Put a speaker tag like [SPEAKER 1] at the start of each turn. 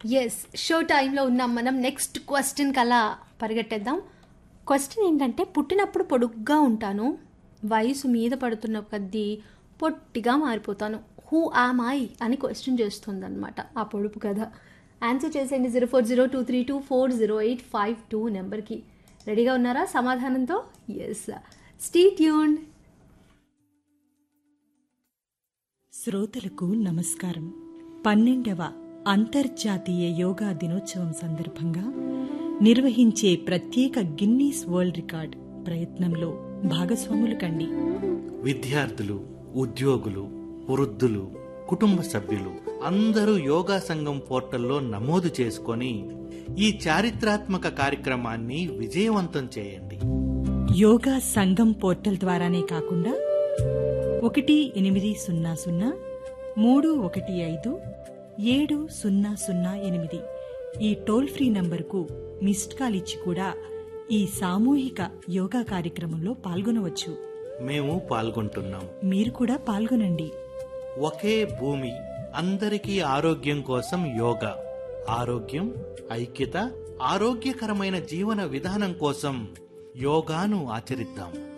[SPEAKER 1] yes show టైంలో ఉన్నాం మనం నెక్స్ట్ క్వశ్చన్కి అలా పరిగెట్టేద్దాం క్వశ్చన్ ఏంటంటే పుట్టినప్పుడు పొడుగ్గా ఉంటాను వయసు మీద పడుతున్న కొద్దీ పొట్టిగా మారిపోతాను హూ ఆమ్ ఐ అని క్వశ్చన్ చేస్తుంది అనమాట ఆ పొడుపు కదా ఆన్సర్ చేసేయండి zero four zero two three two four zero eight five two నెంబర్కి రెడీగా ఉన్నారా సమాధానంతో ఎస్ స్టీ ట్యూన్డ్
[SPEAKER 2] శ్రోతలకు నమస్కారం పన్నెండవ అంతర్జాతీయ యోగా దినోత్సవం సందర్భంగా నిర్వహించే ప్రత్యేక గిన్నీస్ వరల్డ్ రికార్డ్ ప్రయత్నంలో భాగస్వాములు కండి
[SPEAKER 3] విద్యార్థులు ఉద్యోగులు వృద్ధులు కుటుంబ సభ్యులు అందరూ యోగా సంఘం పోర్టల్లో నమోదు చేసుకొని ఈ చారిత్రాత్మక కార్యక్రమాన్ని విజయవంతం చేయండి
[SPEAKER 2] యోగా సంఘం పోర్టల్ ద్వారానే కాకుండా ఒకటి ఎనిమిది సున్నా సున్నా మూడు ఒకటి ఐదు ఏడు సున్నా సున్నా ఎనిమిది ఈ టోల్ ఫ్రీ నంబర్కు మిస్డ్ కాల్ ఇచ్చి కూడా ఈ సామూహిక యోగా కార్యక్రమంలో పాల్గొనవచ్చు
[SPEAKER 3] మేము పాల్గొంటున్నాం
[SPEAKER 2] మీరు కూడా పాల్గొనండి
[SPEAKER 3] ఒకే భూమి అందరికీ ఆరోగ్యం కోసం యోగా ఆరోగ్యం ఐక్యత ఆరోగ్యకరమైన జీవన విధానం కోసం యోగాను ఆచరిద్దాం